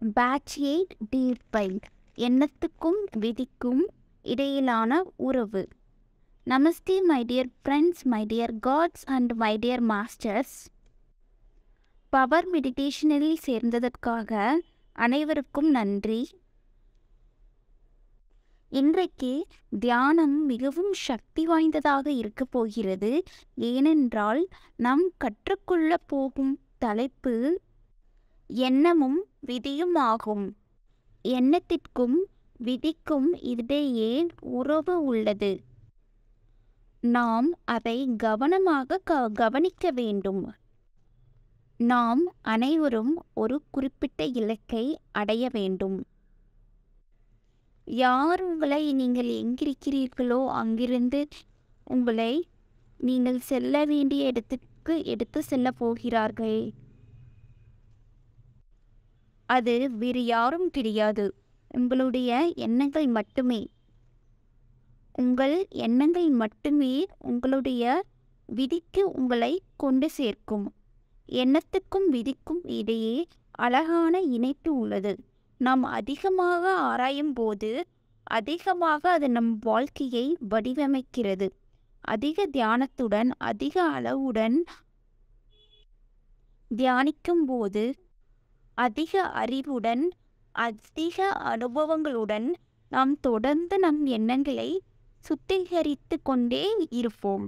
batch eight deal five எண்ணத்துக்கும் விதிக்கும் இடையிலான உறவு நமஸ்தே my dear friends my dear gods and my dear masters power மெடிடேஷனில் சேர்ந்ததற்காக அனைவருக்கும் நன்றி இன்றைக்கு தியானம் மிகவும் சக்தி வாய்ந்ததாக இருக்கப் போகிறது ஏனென்றால் நாம் கற்றுக்கொள்ள போகும் தலைப்பு எண்ணமும் விதியும் ஆகும் எண்ணத்திற்கும் விதிக்கும் இடையே உறவு உள்ளது நாம் அதை கவனமாக க கவனிக்க வேண்டும் நாம் அனைவரும் ஒரு குறிப்பிட்ட இலக்கை அடைய வேண்டும் யார் உங்களை நீங்கள் எங்கிருக்கிறீர்களோ அங்கிருந்து உங்களை நீங்கள் செல்ல வேண்டிய இடத்துக்கு எடுத்து செல்ல போகிறார்கள் அது வேறு யாரும் கிடையாது உங்களுடைய எண்ணங்கள் மட்டுமே உங்கள் எண்ணங்கள் மட்டுமே உங்களுடைய விதிக்கு உங்களை கொண்டு சேர்க்கும் எண்ணத்துக்கும் விதிக்கும் இடையே அழகான இணைப்பு உள்ளது நாம் அதிகமாக ஆராயும் போது அதிகமாக அது நம் வாழ்க்கையை வடிவமைக்கிறது அதிக தியானத்துடன் அதிக அளவுடன் தியானிக்கும் போது அதிக அறிவுடன் அதிக அனுபவங்களுடன் நாம் தொடர்ந்து நம் எண்ணங்களை சுத்திகரித்து கொண்டே இருப்போம்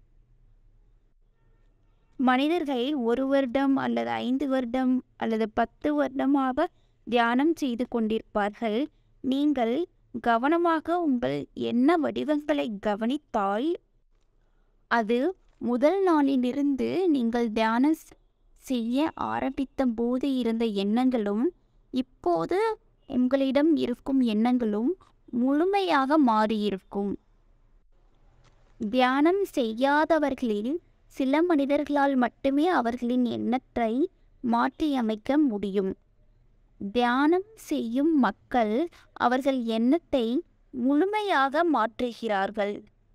மனிதர்கள் ஒரு வருடம் அல்லது ஐந்து வருடம் அல்லது பத்து வருடமாக தியானம் செய்து கொண்டிருப்பார்கள் நீங்கள் கவனமாக உங்கள் எண்ண வடிவங்களை கவனித்தால் அது முதல் நாளிலிருந்து நீங்கள் தியானம் செய்ய ஆரம்பித்த போது இருந்த எண்ணங்களும் இப்போது உங்களிடம் இருக்கும் எண்ணங்களும் முழுமையாக மாறியிருக்கும் தியானம் செய்யாதவர்களில் சில மனிதர்களால் மட்டுமே அவர்களின் எண்ணத்தை மாற்றியமைக்க முடியும் தியானம் செய்யும் மக்கள் அவர்கள் எண்ணத்தை முழுமையாக மாற்றுகிறார்கள்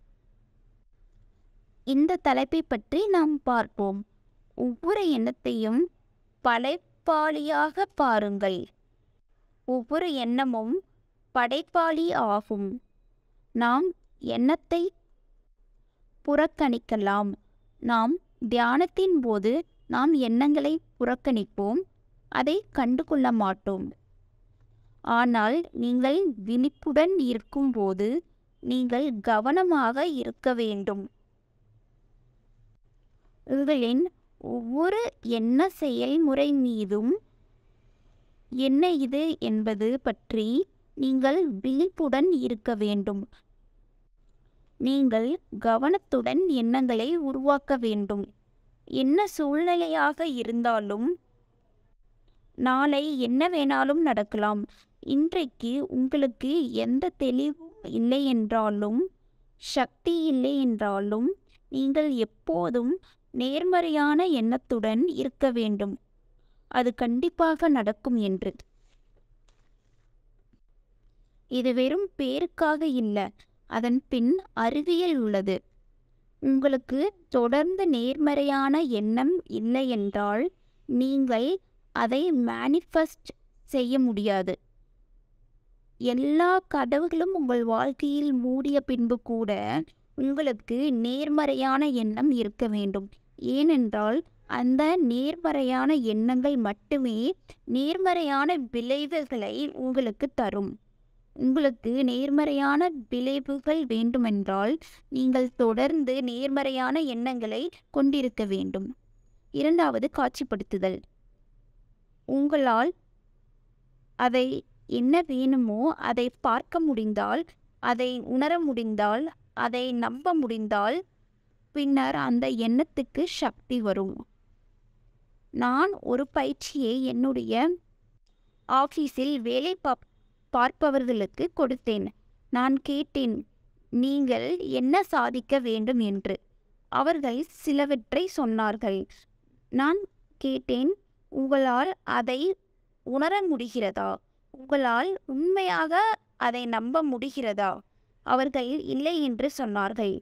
இந்த தலைப்பை பற்றி நாம் பார்ப்போம் ஒவ்வொரு எண்ணத்தையும் படைப்பாளியாக பாருங்கள் ஒவ்வொரு எண்ணமும் படைப்பாளி ஆகும் நாம் எண்ணத்தை புறக்கணிக்கலாம் நாம் தியானத்தின் போது நாம் எண்ணங்களை புறக்கணிப்போம் அதை கண்டுகொள்ள மாட்டோம் ஆனால் நீங்கள் விழிப்புடன் இருக்கும்போது நீங்கள் கவனமாக இருக்க வேண்டும் உங்களின் ஒவ்வொரு எண்ண செயல்முறை மீதும் என்ன இது என்பது பற்றி நீங்கள் விழிப்புடன் இருக்க வேண்டும் நீங்கள் கவனத்துடன் எண்ணங்களை உருவாக்க வேண்டும் என்ன சூழ்நிலையாக இருந்தாலும் நாளை என்ன வேணாலும் நடக்கலாம் இன்றைக்கு உங்களுக்கு எந்த தெளிவும் இல்லை என்றாலும் சக்தி இல்லை என்றாலும் நீங்கள் எப்போதும் நேர்மறையான எண்ணத்துடன் இருக்க வேண்டும் அது கண்டிப்பாக நடக்கும் என்று இது வெறும் பேருக்காக இல்லை அதன் பின் அறிவியல் உள்ளது உங்களுக்கு தொடர்ந்து நேர்மறையான எண்ணம் இல்லை என்றால் நீங்கள் அதை மேனிஃபெஸ்ட் செய்ய முடியாது எல்லா கதவுகளும் உங்கள் வாழ்க்கையில் மூடிய பின்பு கூட உங்களுக்கு நேர்மறையான எண்ணம் இருக்க வேண்டும் ஏனென்றால் அந்த நேர்மறையான எண்ணங்கள் மட்டுமே நேர்மறையான விளைவுகளை உங்களுக்கு தரும் உங்களுக்கு நேர்மறையான விளைவுகள் வேண்டுமென்றால் நீங்கள் தொடர்ந்து நேர்மறையான எண்ணங்களை கொண்டிருக்க வேண்டும் இரண்டாவது காட்சிப்படுத்துதல் உங்களால் அதை என்ன வேணுமோ அதை பார்க்க முடிந்தால் அதை உணர முடிந்தால் அதை நம்ப முடிந்தால் பின்னர் அந்த எண்ணத்துக்கு சக்தி வரும் நான் ஒரு பயிற்சியை என்னுடைய ஆஃபீஸில் வேலை பா பார்ப்பவர்களுக்கு கொடுத்தேன் நான் கேட்டேன் நீங்கள் என்ன சாதிக்க வேண்டும் என்று அவர்கள் சிலவற்றை சொன்னார்கள் நான் கேட்டேன் உங்களால் அதை உணர முடிகிறதா உங்களால் உண்மையாக அதை நம்ப முடிகிறதா அவர்கள் இல்லை என்று சொன்னார்கள்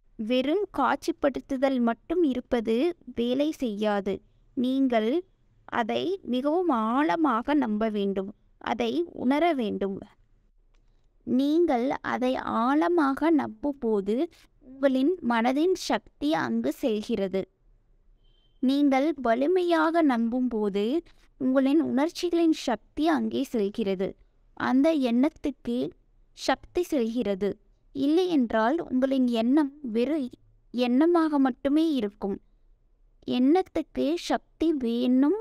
வெறும் காட்சிப்படுத்துதல் மட்டும் இருப்பது வேலை செய்யாது நீங்கள் அதை மிகவும் ஆழமாக நம்ப வேண்டும் அதை உணர வேண்டும் நீங்கள் அதை ஆழமாக நம்பும்போது உங்களின் மனதின் சக்தி அங்கு செல்கிறது நீங்கள் வலிமையாக நம்பும்போது உங்களின் உணர்ச்சிகளின் சக்தி அங்கே செல்கிறது அந்த எண்ணத்துக்கு சக்தி செல்கிறது இல்லை என்றால் உங்களின் எண்ணம் வெறும் எண்ணமாக மட்டுமே இருக்கும் எண்ணத்துக்கு சக்தி வேணும்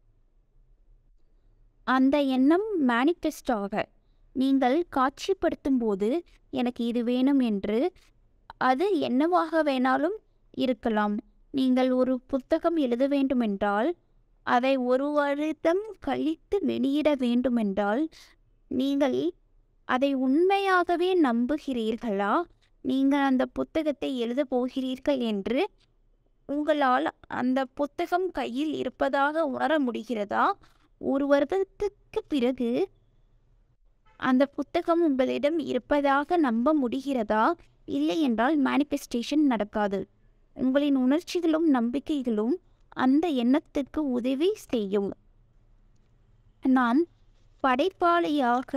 அந்த எண்ணம் மேனிஃபெஸ்ட் ஆக நீங்கள் காட்சிப்படுத்தும் போது எனக்கு இது வேணும் என்று அது என்னவாக வேணாலும் இருக்கலாம் நீங்கள் ஒரு புத்தகம் எழுத வேண்டுமென்றால் அதை ஒரு வருடம் கழித்து வெளியிட வேண்டுமென்றால் நீங்கள் அதை உண்மையாகவே நம்புகிறீர்களா நீங்கள் அந்த புத்தகத்தை எழுதப் போகிறீர்கள் என்று உங்களால் அந்த புத்தகம் கையில் இருப்பதாக உணர முடிகிறதா ஒரு வருடத்துக்கு பிறகு அந்த புத்தகம் உங்களிடம் இருப்பதாக நம்ப முடிகிறதா இல்லை என்றால் மேனிஃபெஸ்டேஷன் நடக்காது உங்களின் உணர்ச்சிகளும் நம்பிக்கைகளும் அந்த எண்ணத்துக்கு உதவி செய்யும் நான் படைப்பாளியாக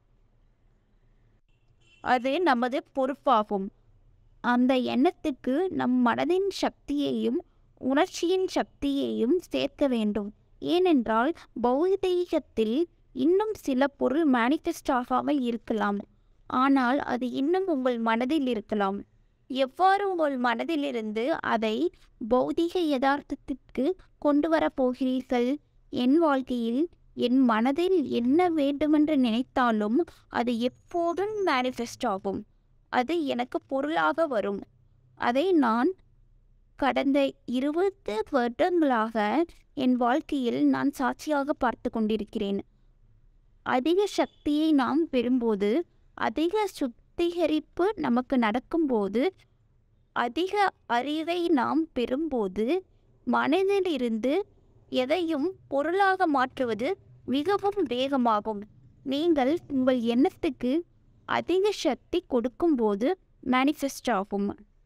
அது நமது பொறுப்பாகும் அந்த எண்ணத்துக்கு நம் மனதின் சக்தியையும் உணர்ச்சியின் சக்தியையும் சேர்க்க வேண்டும் ஏனென்றால் பௌதீகத்தில் இன்னும் சில பொருள் மேனிஃபெஸ்ட் ஆகாமல் இருக்கலாம் ஆனால் அது இன்னும் உங்கள் மனதில் இருக்கலாம் எவ்வாறு உங்கள் மனதிலிருந்து அதை பௌதீக யதார்த்தத்திற்கு கொண்டு வரப் போகிறீர்கள் என் வாழ்க்கையில் என் மனதில் என்ன வேண்டுமென்று நினைத்தாலும் அது எப்போதும் மேனிஃபெஸ்ட் ஆகும் அது எனக்கு பொருளாக வரும் அதை நான் கடந்த இருபது வருடங்களாக என் வாழ்க்கையில் நான் சாட்சியாக பார்த்து கொண்டிருக்கிறேன் அதிக சக்தியை நாம் பெறும்போது அதிக சுத்திகரிப்பு நமக்கு நடக்கும்போது அதிக அறிவை நாம் பெறும்போது மனதிலிருந்து எதையும் பொருளாக மாற்றுவது மிகவும் வேகமாகும் நீங்கள் உங்கள் எண்ணத்துக்கு அதிக சக்தி கொடுக்கும்போது மேனிஃபெஸ்ட் ஆகும்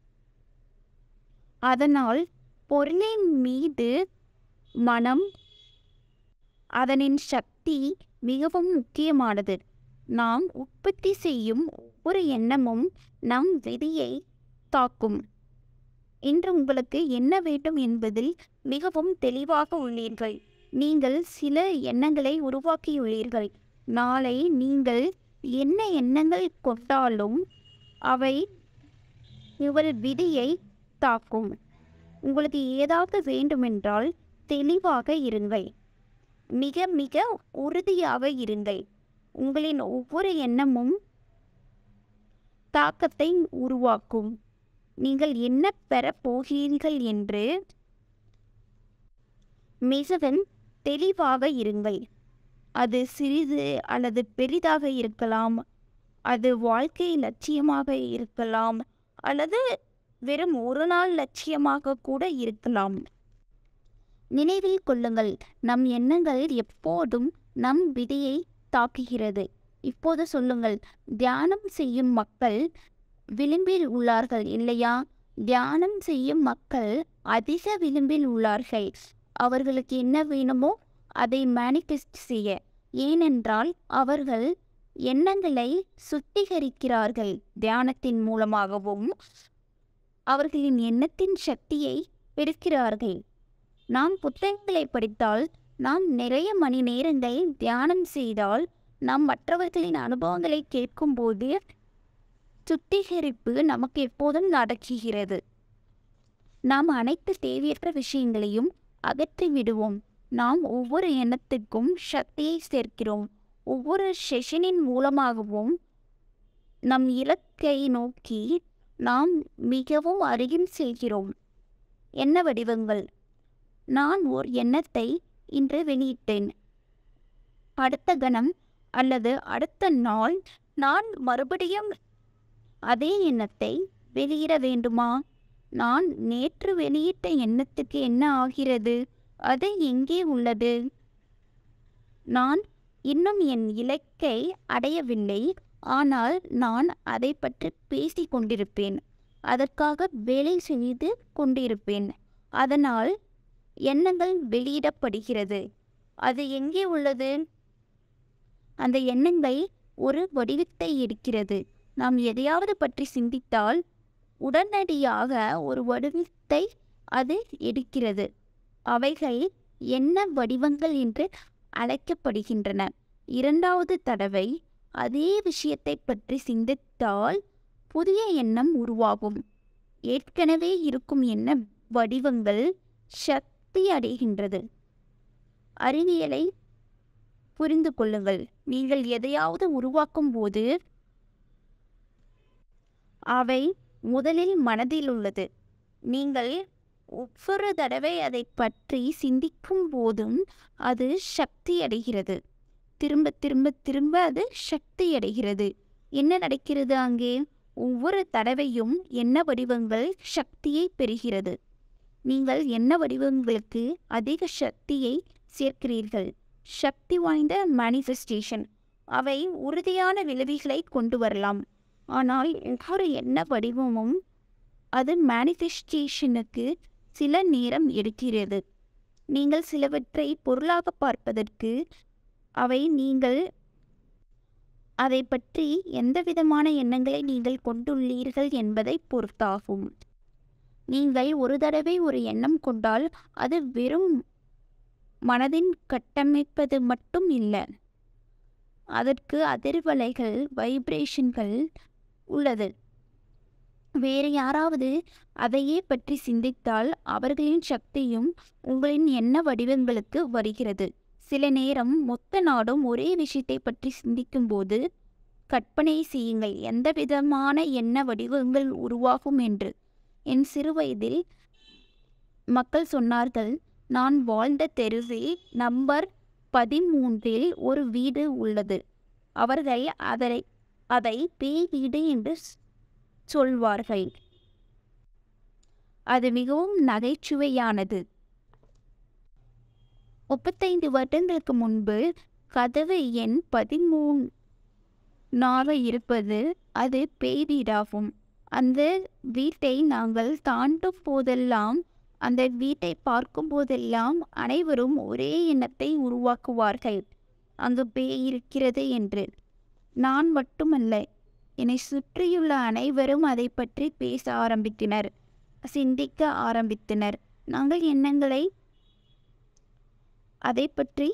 அதனால் பொருளின் மீது மனம் அதனின் சக்தி மிகவும் முக்கியமானது நாம் உற்பத்தி செய்யும் ஒவ்வொரு எண்ணமும் நம் விதியை தாக்கும் இன்று உங்களுக்கு என்ன வேண்டும் என்பதில் மிகவும் தெளிவாக உள்ளீர்கள் நீங்கள் சில எண்ணங்களை உருவாக்கியுள்ளீர்கள் நாளை நீங்கள் என்ன எண்ணங்கள் கொண்டாலும் அவை உங்கள் விதியை தாக்கும் உங்களுக்கு ஏதாவது வேண்டுமென்றால் தெளிவாக இருங்கள் மிக மிக உறுதியாக இருங்கள் உங்களின் ஒவ்வொரு எண்ணமும் தாக்கத்தை உருவாக்கும் நீங்கள் என்ன பெறப் போகிறீர்கள் என்று மிகவும் தெளிவாக இருங்கள் அது சிறிது அல்லது பெரிதாக இருக்கலாம் அது வாழ்க்கை லட்சியமாக இருக்கலாம் அல்லது வெறும் ஒரு நாள் லட்சியமாக கூட இருக்கலாம் நினைவில் கொள்ளுங்கள் நம் எண்ணங்கள் எப்போதும் நம் விதியை தாக்குகிறது இப்போது சொல்லுங்கள் தியானம் செய்யும் மக்கள் விளிம்பில் உள்ளார்கள் இல்லையா தியானம் செய்யும் மக்கள் அதிக விளிம்பில் உள்ளார்கள் அவர்களுக்கு என்ன வேணுமோ அதை மேனிஃபெஸ்ட் செய்ய ஏனென்றால் அவர்கள் எண்ணங்களை சுத்திகரிக்கிறார்கள் தியானத்தின் மூலமாகவும் அவர்களின் எண்ணத்தின் சக்தியை பெருக்கிறார்கள் நாம் புத்தகங்களை படித்தால் நாம் நிறைய மணி நேரங்கள் தியானம் செய்தால் நாம் மற்றவர்களின் அனுபவங்களை கேட்கும்போது சுத்திகரிப்பு நமக்கு எப்போதும் நடக்குகிறது நாம் அனைத்து தேவையற்ற விஷயங்களையும் அகற்றி விடுவோம் நாம் ஒவ்வொரு எண்ணத்துக்கும் சக்தியை சேர்க்கிறோம் ஒவ்வொரு செஷனின் மூலமாகவும் நம் இலக்கை நோக்கி நாம் மிகவும் அருகில் செல்கிறோம் எண்ண வடிவங்கள் நான் ஓர் எண்ணத்தை இன்று வெளியிட்டேன் அடுத்த கணம் அல்லது அடுத்த நாள் நான் மறுபடியும் அதே எண்ணத்தை வெளியிட வேண்டுமா நான் நேற்று வெளியிட்ட எண்ணத்துக்கு என்ன ஆகிறது அது எங்கே உள்ளது நான் இன்னும் என் இலக்கை அடையவில்லை ஆனால் நான் அதை பற்றி பேசிக் கொண்டிருப்பேன் அதற்காக வேலை செய்து கொண்டிருப்பேன் அதனால் எண்ணங்கள் வெளியிடப்படுகிறது அது எங்கே உள்ளது அந்த எண்ணங்கள் ஒரு வடிவத்தை எடுக்கிறது நாம் எதையாவது பற்றி சிந்தித்தால் உடனடியாக ஒரு வடிவத்தை அது எடுக்கிறது அவைகள் எண்ண வடிவங்கள் என்று அழைக்கப்படுகின்றன இரண்டாவது தடவை அதே விஷயத்தை பற்றி சிந்தித்தால் புதிய எண்ணம் உருவாகும் ஏற்கனவே இருக்கும் எண்ண வடிவங்கள் சக்தி அடைகின்றது அறிவியலை புரிந்து கொள்ளுங்கள் நீங்கள் எதையாவது உருவாக்கும் போது அவை முதலில் மனதில் உள்ளது நீங்கள் ஒவ்வொரு தடவை அதை பற்றி சிந்திக்கும் போதும் அது சக்தி அடைகிறது திரும்ப திரும்ப திரும்ப அது சக்தி அடைகிறது என்ன நடக்கிறது அங்கே ஒவ்வொரு தடவையும் எண்ண வடிவங்கள் சக்தியை பெறுகிறது நீங்கள் எண்ண வடிவங்களுக்கு அதிக சக்தியை சேர்க்கிறீர்கள் சக்தி வாய்ந்த மேனிஃபெஸ்டேஷன் அவை உறுதியான விளைவுகளை கொண்டு வரலாம் ஆனால் ஒவ்வொரு எண்ண வடிவமும் அது மேனிஃபெஸ்டேஷனுக்கு சில நேரம் எடுக்கிறது நீங்கள் சிலவற்றை பொருளாக பார்ப்பதற்கு அவை நீங்கள் அதை பற்றி எந்த விதமான எண்ணங்களை நீங்கள் கொண்டுள்ளீர்கள் என்பதை பொறுத்தாகும் நீங்கள் ஒரு தடவை ஒரு எண்ணம் கொண்டால் அது வெறும் மனதின் கட்டமைப்பது மட்டும் இல்லை அதற்கு அதிர்வலைகள் வைப்ரேஷன்கள் உள்ளது வேறு யாராவது அதையே பற்றி சிந்தித்தால் அவர்களின் சக்தியும் உங்களின் எண்ண வடிவங்களுக்கு வருகிறது சில நேரம் மொத்த நாடும் ஒரே விஷயத்தை பற்றி சிந்திக்கும்போது கற்பனை செய்யுங்கள் எந்த விதமான எண்ண வடிவங்கள் உருவாகும் என்று என் சிறுவயதில் மக்கள் சொன்னார்கள் நான் வாழ்ந்த தெருவில் நம்பர் பதிமூன்றில் ஒரு வீடு உள்ளது அவர்கள் அதை அதை பேய் வீடு என்று சொல்வார்கள் அது மிகவும் நகைச்சுவையானது முப்பத்தைந்து வருடங்களுக்கு முன்பு கதவு எண் பதிமூணாக இருப்பது அது பேய் வீடாகும் அந்த வீட்டை நாங்கள் தாண்டும் போதெல்லாம் அந்த வீட்டை பார்க்கும் போதெல்லாம் அனைவரும் ஒரே எண்ணத்தை உருவாக்குவார்கள் அங்கு பேய் இருக்கிறது என்று நான் மட்டுமல்ல என்னை சுற்றியுள்ள அனைவரும் அதை பற்றி பேச ஆரம்பித்தனர் சிந்திக்க ஆரம்பித்தனர் நாங்கள் எண்ணங்களை அதை பற்றி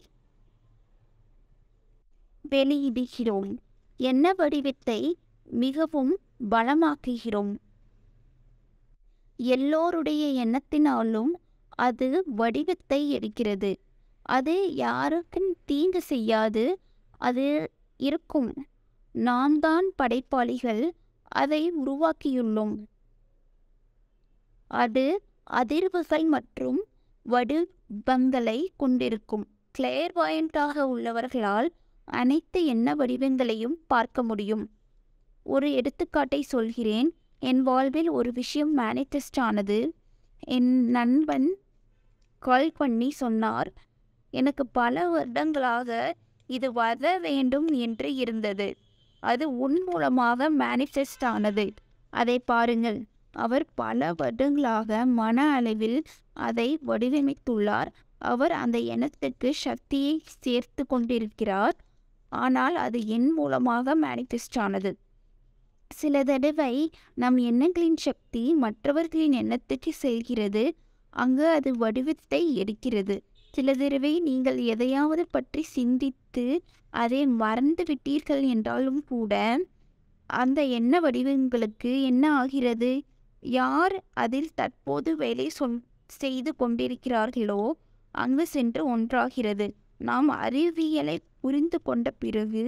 வெளியிடுகிறோம் எண்ண வடிவத்தை மிகவும் பலமாக்குகிறோம் எல்லோருடைய எண்ணத்தினாலும் அது வடிவத்தை எடுக்கிறது அது யாருக்கும் தீங்கு செய்யாது அது இருக்கும் நாம் தான் படைப்பாளிகள் அதை உருவாக்கியுள்ளோம் அது அதிர்வுகள் மற்றும் வடிவங்களை கொண்டிருக்கும் கிளேர்வாயண்டாக உள்ளவர்களால் அனைத்து எண்ண வடிவங்களையும் பார்க்க முடியும் ஒரு எடுத்துக்காட்டை சொல்கிறேன் என் வாழ்வில் ஒரு விஷயம் மேனிஃபெஸ்ட் ஆனது என் நண்பன் கால் பண்ணி சொன்னார் எனக்கு பல வருடங்களாக இது வர வேண்டும் என்று இருந்தது அது உன் மூலமாக மேனிஃபெஸ்ட் ஆனது அதை பாருங்கள் அவர் பல வருடங்களாக மன அளவில் அதை வடிவமைத்துள்ளார் அவர் அந்த எண்ணத்திற்கு சக்தியை சேர்த்து கொண்டிருக்கிறார் ஆனால் அது என் மூலமாக மேனிஃபெஸ்ட் ஆனது சில தடவை நம் எண்ணங்களின் சக்தி மற்றவர்களின் எண்ணத்துக்கு செல்கிறது அங்கு அது வடிவத்தை எடுக்கிறது சில தடவை நீங்கள் எதையாவது பற்றி சிந்தித்து அதை மறந்து விட்டீர்கள் என்றாலும் கூட அந்த எண்ண வடிவங்களுக்கு என்ன ஆகிறது யார் அதில் தற்போது வேலை சொல் செய்து கொண்டிருக்கிறார்களோ அங்கு சென்று ஒன்றாகிறது நாம் அறிவியலை புரிந்து கொண்ட பிறகு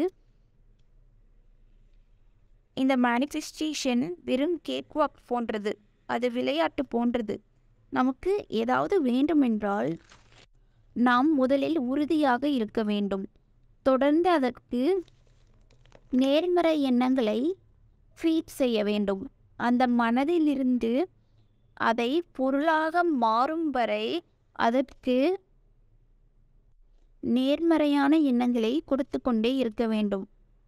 இந்த மேனிஃபெஸ்டேஷன் வெறும் கேக் வாக் போன்றது அது விளையாட்டு போன்றது நமக்கு ஏதாவது வேண்டுமென்றால் நாம் முதலில் உறுதியாக இருக்க வேண்டும் தொடர்ந்து அதற்கு நேர்மறை எண்ணங்களை ஃபீட் செய்ய வேண்டும் அந்த மனதிலிருந்து அதை பொருளாக மாறும் வரை அதற்கு நேர்மறையான எண்ணங்களை கொடுத்து கொண்டே இருக்க வேண்டும்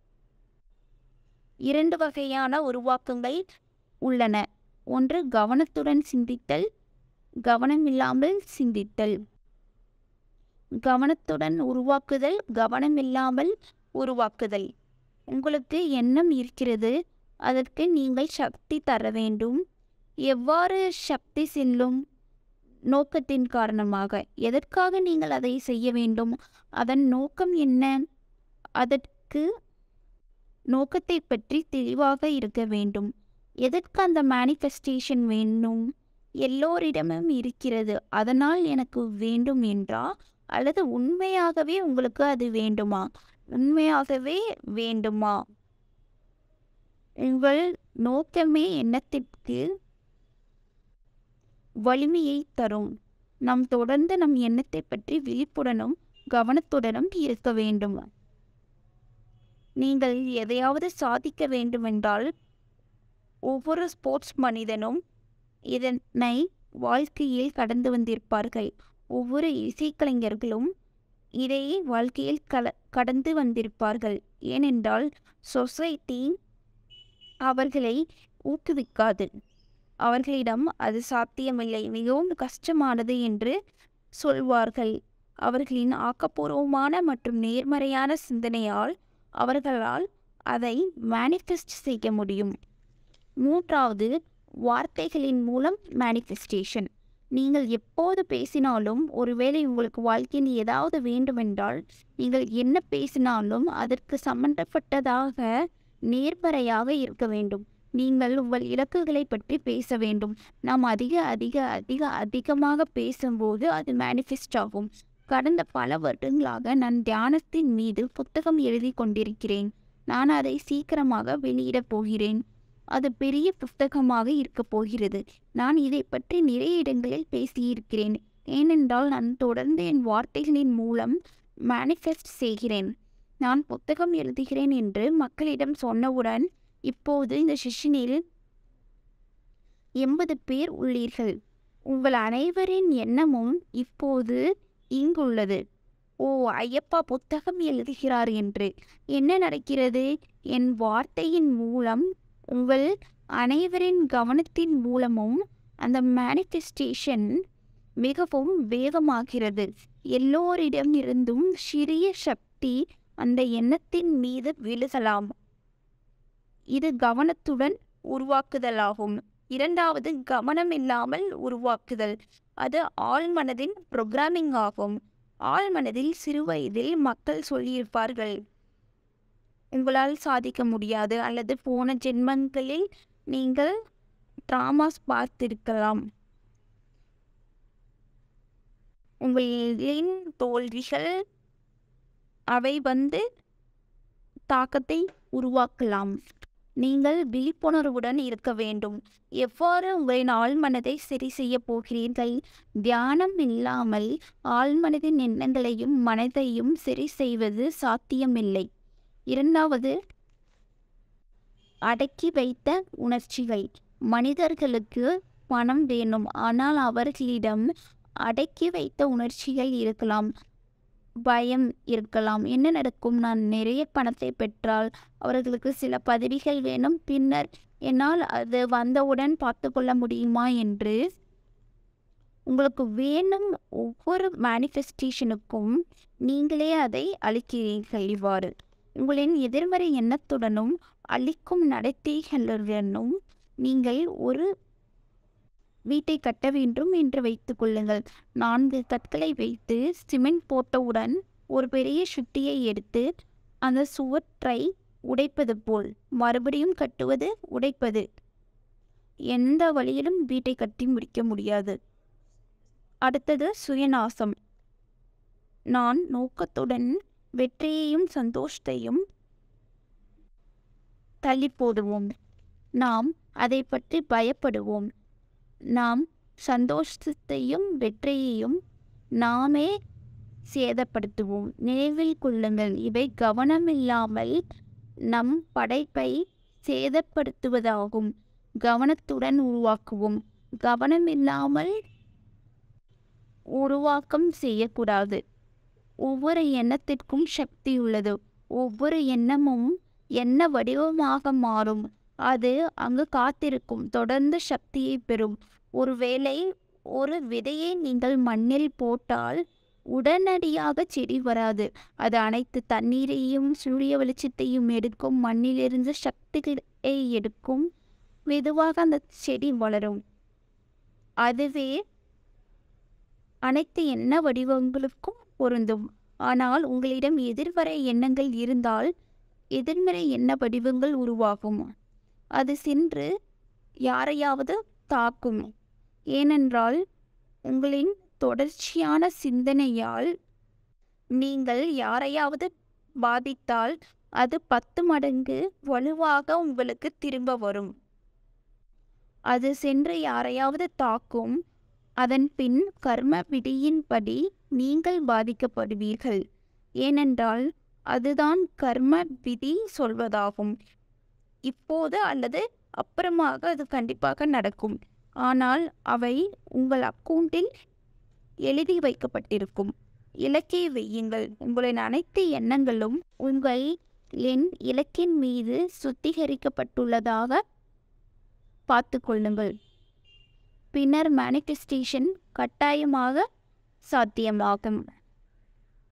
இரண்டு வகையான உருவாக்கங்கள் உள்ளன ஒன்று கவனத்துடன் சிந்தித்தல் கவனமில்லாமல் சிந்தித்தல் கவனத்துடன் உருவாக்குதல் கவனமில்லாமல் உருவாக்குதல் உங்களுக்கு எண்ணம் இருக்கிறது அதற்கு நீங்கள் சக்தி தர வேண்டும் எவ்வாறு சக்தி செல்லும் நோக்கத்தின் காரணமாக எதற்காக நீங்கள் அதை செய்ய வேண்டும் அதன் நோக்கம் என்ன அதற்கு நோக்கத்தை பற்றி தெளிவாக இருக்க வேண்டும் எதற்கு அந்த மேனிஃபெஸ்டேஷன் வேண்டும் எல்லோரிடமும் இருக்கிறது அதனால் எனக்கு வேண்டும் என்றா அல்லது உண்மையாகவே உங்களுக்கு அது வேண்டுமா உண்மையாகவே வேண்டுமா உங்கள் நோக்கமே எண்ணத்திற்கு வலிமையை தரும் நாம் தொடர்ந்து நம் எண்ணத்தை பற்றி விழிப்புடனும் கவனத்துடனும் இருக்க வேண்டும் நீங்கள் எதையாவது சாதிக்க வேண்டுமென்றால் ஒவ்வொரு ஸ்போர்ட்ஸ் மனிதனும் இதனை வாழ்க்கையில் கடந்து வந்திருப்பார்கள் ஒவ்வொரு இசைக்கலைஞர்களும் இதையே வாழ்க்கையில் கல கடந்து வந்திருப்பார்கள் ஏனென்றால் சொசைட்டி அவர்களை ஊக்குவிக்காது அவர்களிடம் அது சாத்தியமில்லை மிகவும் கஷ்டமானது என்று சொல்வார்கள் அவர்களின் ஆக்கப்பூர்வமான மற்றும் நேர்மறையான சிந்தனையால் அவர்களால் அதை மேனிஃபெஸ்ட் செய்ய முடியும் மூன்றாவது வார்த்தைகளின் மூலம் மேனிஃபெஸ்டேஷன் நீங்கள் எப்போது பேசினாலும் ஒருவேளை உங்களுக்கு வாழ்க்கையில் ஏதாவது வேண்டுமென்றால் நீங்கள் என்ன பேசினாலும் அதற்கு சம்பந்தப்பட்டதாக நேர்மறையாக இருக்க வேண்டும் நீங்கள் உங்கள் இலக்குகளை பற்றி பேச வேண்டும் நாம் அதிக அதிக அதிக அதிகமாக பேசும்போது அது மேனிஃபெஸ்ட் ஆகும் கடந்த பல வருடங்களாக நான் தியானத்தின் மீது புத்தகம் எழுதி கொண்டிருக்கிறேன் நான் அதை சீக்கிரமாக வெளியிடப் போகிறேன் அது பெரிய புத்தகமாக இருக்கப் போகிறது நான் இதை பற்றி நிறைய இடங்களில் பேசியிருக்கிறேன் ஏனென்றால் நான் தொடர்ந்து என் வார்த்தைகளின் மூலம் மேனிஃபெஸ்ட் செய்கிறேன் நான் புத்தகம் எழுதுகிறேன் என்று மக்களிடம் சொன்னவுடன் இப்போது இந்த செஷனில் எண்பது பேர் உள்ளீர்கள் உங்கள் அனைவரின் எண்ணமும் இப்போது இங்குள்ளது ஓ ஐயப்பா புத்தகம் எழுதுகிறார் என்று என்ன நடக்கிறது என் வார்த்தையின் மூலம் உங்கள் அனைவரின் கவனத்தின் மூலமும் அந்த மேனிஃபெஸ்டேஷன் மிகவும் வேகமாகிறது எல்லோரிடமிருந்தும் சிறிய சக்தி அந்த எண்ணத்தின் மீது விழுகலாம் இது கவனத்துடன் உருவாக்குதலாகும் இரண்டாவது கவனம் இல்லாமல் உருவாக்குதல் அது ஆழ்மனதின் ப்ரோக்ராமிங் ஆகும் ஆழ்மனதில் சிறுவயதில் மக்கள் சொல்லியிருப்பார்கள் உங்களால் சாதிக்க முடியாது அல்லது போன ஜென்மங்களில் நீங்கள் ட்ராமாஸ் பார்த்திருக்கலாம் உங்களின் தோல்விகள் அவை வந்து தாக்கத்தை உருவாக்கலாம் நீங்கள் விழிப்புணர்வுடன் இருக்க வேண்டும் எவ்வாறு உங்களின் ஆழ்மனதை சரி செய்ய போகிறீர்கள் தியானம் இல்லாமல் ஆழ்மனதின் எண்ணங்களையும் மனதையும் சரி செய்வது சாத்தியமில்லை இரண்டாவது அடக்கி வைத்த உணர்ச்சிகள் மனிதர்களுக்கு பணம் வேணும் ஆனால் அவர்களிடம் அடக்கி வைத்த உணர்ச்சிகள் இருக்கலாம் பயம் இருக்கலாம் என்ன நடக்கும் நான் நிறைய பணத்தை பெற்றால் அவர்களுக்கு சில பதவிகள் வேணும் பின்னர் என்னால் அது வந்தவுடன் பார்த்து கொள்ள முடியுமா என்று உங்களுக்கு வேணும் ஒவ்வொரு மேனிஃபெஸ்டேஷனுக்கும் நீங்களே அதை அளிக்கிறீர்கள் இவ்வாறு உங்களின் எதிர்மறை எண்ணத்துடனும் அளிக்கும் நடத்தைகளுடனும் நீங்கள் ஒரு வீட்டை கட்ட வேண்டும் என்று வைத்துக் கொள்ளுங்கள் நான்கு கற்களை வைத்து சிமெண்ட் போட்டவுடன் ஒரு பெரிய சுத்தியை எடுத்து அந்த சுவற்றை உடைப்பது போல் மறுபடியும் கட்டுவது உடைப்பது எந்த வழியிலும் வீட்டை கட்டி முடிக்க முடியாது அடுத்தது சுயநாசம் நான் நோக்கத்துடன் வெற்றியையும் சந்தோஷத்தையும் தள்ளி போடுவோம் நாம் அதை பற்றி பயப்படுவோம் நாம் சந்தோஷத்தையும் வெற்றியையும் நாமே சேதப்படுத்துவோம் நினைவில் கொள்ளுங்கள் இவை கவனமில்லாமல் நம் படைப்பை சேதப்படுத்துவதாகும் கவனத்துடன் உருவாக்குவோம் கவனமில்லாமல் உருவாக்கம் செய்யக்கூடாது ஒவ்வொரு எண்ணத்திற்கும் சக்தி உள்ளது ஒவ்வொரு எண்ணமும் என்ன வடிவமாக மாறும் அது அங்கு காத்திருக்கும் தொடர்ந்து சக்தியை பெறும் ஒருவேளை ஒரு விதையை நீங்கள் மண்ணில் போட்டால் உடனடியாக செடி வராது அது அனைத்து தண்ணீரையும் சூரிய வெளிச்சத்தையும் எடுக்கும் மண்ணிலிருந்து சக்திகளை எடுக்கும் மெதுவாக அந்த செடி வளரும் அதுவே அனைத்து எண்ண வடிவங்களுக்கும் பொருந்தும் ஆனால் உங்களிடம் எதிர்மறை எண்ணங்கள் இருந்தால் எதிர்மறை எண்ண வடிவங்கள் உருவாகும் அது சென்று யாரையாவது தாக்கும் ஏனென்றால் உங்களின் தொடர்ச்சியான சிந்தனையால் நீங்கள் யாரையாவது பாதித்தால் அது பத்து மடங்கு வலுவாக உங்களுக்கு திரும்ப வரும் அது சென்று யாரையாவது தாக்கும் அதன் பின் கர்ம விதியின்படி நீங்கள் பாதிக்கப்படுவீர்கள் ஏனென்றால் அதுதான் கர்ம விதி சொல்வதாகும் இப்போது அல்லது அப்புறமாக அது கண்டிப்பாக நடக்கும் ஆனால் அவை உங்கள் அக்கவுண்டில் எழுதி வைக்கப்பட்டிருக்கும் இலக்கை வையுங்கள் உங்களின் அனைத்து எண்ணங்களும் உங்கள் எண் இலக்கின் மீது சுத்திகரிக்கப்பட்டுள்ளதாக பார்த்து கொள்ளுங்கள் பின்னர் மேனிஃபெஸ்டேஷன் கட்டாயமாக சாத்தியமாகும்